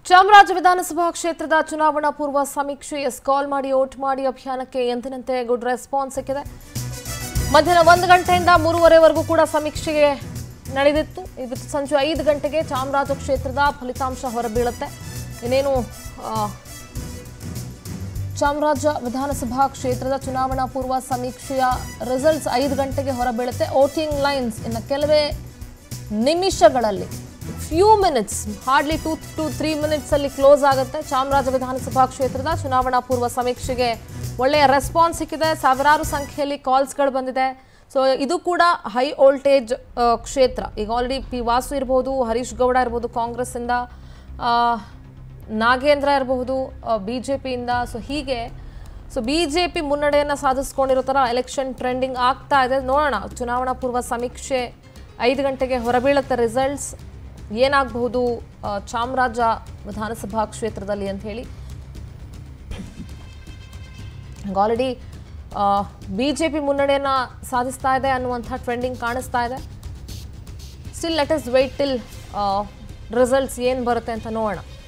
ಚಾಮರಾಜ ವಿಧಾನಸಭಾ ಕ್ಷೇತ್ರದ ಚುನಾವಣಾ ಪೂರ್ವ ಸಮೀಕ್ಷೆ ಎಸ್ ಕಾಲ್ ಮಾಡಿ ಓಟ್ ಮಾಡಿ ಅಭಿಯಾನಕ್ಕೆ ಎಂದಿನಂತೆ ಗುಡ್ ರೆಸ್ಪಾನ್ಸ್ ಸಿಕ್ಕಿದೆ ಮಧ್ಯಾಹ್ನ ಒಂದು ಗಂಟೆಯಿಂದ ಮೂರುವರೆವರೆಗೂ ಕೂಡ ಸಮೀಕ್ಷೆಗೆ ನಡೆದಿತ್ತು ಇವತ್ತು ಸಂಜೆ ಐದು ಗಂಟೆಗೆ ಚಾಮರಾಜ ಕ್ಷೇತ್ರದ ಫಲಿತಾಂಶ ಹೊರಬೀಳುತ್ತೆ ಇನ್ನೇನು ಆ, ಚಾಮರಾಜ ವಿಧಾನಸಭಾ ಕ್ಷೇತ್ರದ ಚುನಾವಣಾ ಪೂರ್ವ ಸಮೀಕ್ಷೆಯ ರಿಸಲ್ಟ್ಸ್ ಐದು ಗಂಟೆಗೆ ಹೊರಬೀಳುತ್ತೆ ವೋಟಿಂಗ್ ಲೈನ್ಸ್ ಇನ್ನು ಕೆಲವೇ ನಿಮಿಷಗಳಲ್ಲಿ few minutes hardly two to three minutes ಅಲ್ಲಿ ಕ್ಲೋಸ್ ಆಗುತ್ತೆ ಚಾಮರಾಜ ವಿಧಾನಸಭಾ ಕ್ಷೇತ್ರದ ಚುನಾವಣಾ ಪೂರ್ವ ಸಮೀಕ್ಷೆಗೆ ಒಳ್ಳೆಯ ರೆಸ್ಪಾನ್ಸ್ ಸಿಕ್ಕಿದೆ ಸಾವಿರಾರು ಸಂಖ್ಯೆಯಲ್ಲಿ ಕಾಲ್ಸ್ಗಳು ಬಂದಿದೆ ಸೊ ಇದು ಕೂಡ ಹೈ ವೋಲ್ಟೇಜ್ ಕ್ಷೇತ್ರ ಈಗ ಆಲ್ರೆಡಿ ಪಿ ವಾಸು ಇರ್ಬೋದು ಹರೀಶ್ ಗೌಡ ಇರ್ಬೋದು ಕಾಂಗ್ರೆಸ್ಸಿಂದ ಆ, ನಾಗೇಂದ್ರ ಇರಬಹುದು ಬಿ ಜೆ ಪಿಯಿಂದ ಸೊ ಹೀಗೆ ಸೊ ಬಿ ಜೆ ಪಿ ಮುನ್ನಡೆಯನ್ನು ಸಾಧಿಸ್ಕೊಂಡಿರೋ ಥರ ಎಲೆಕ್ಷನ್ ಟ್ರೆಂಡಿಂಗ್ ಆಗ್ತಾ ಇದೆ ನೋಡೋಣ ಚುನಾವಣಾ ಪೂರ್ವ ಸಮೀಕ್ಷೆ ಐದು ಗಂಟೆಗೆ ಹೊರಬೀಳುತ್ತೆ ರಿಸಲ್ಟ್ಸ್ ಏನಾಗಬಹುದು ಆ, ಚಾಮರಾಜ ವಿಧಾನಸಭಾ ಕ್ಷೇತ್ರದಲ್ಲಿ ಅಂತ ಹೇಳಿ ಆಲ್ರೆಡಿ ಬಿ ಜೆ ಪಿ ಮುನ್ನಡೆಯನ್ನು ಸಾಧಿಸ್ತಾ ಇದೆ ಅನ್ನುವಂಥ ಟ್ರೆಂಡಿಂಗ್ ಕಾಣಿಸ್ತಾ ಇದೆ still let us wait till results ಏನು ಬರುತ್ತೆ ಅಂತ ನೋಡೋಣ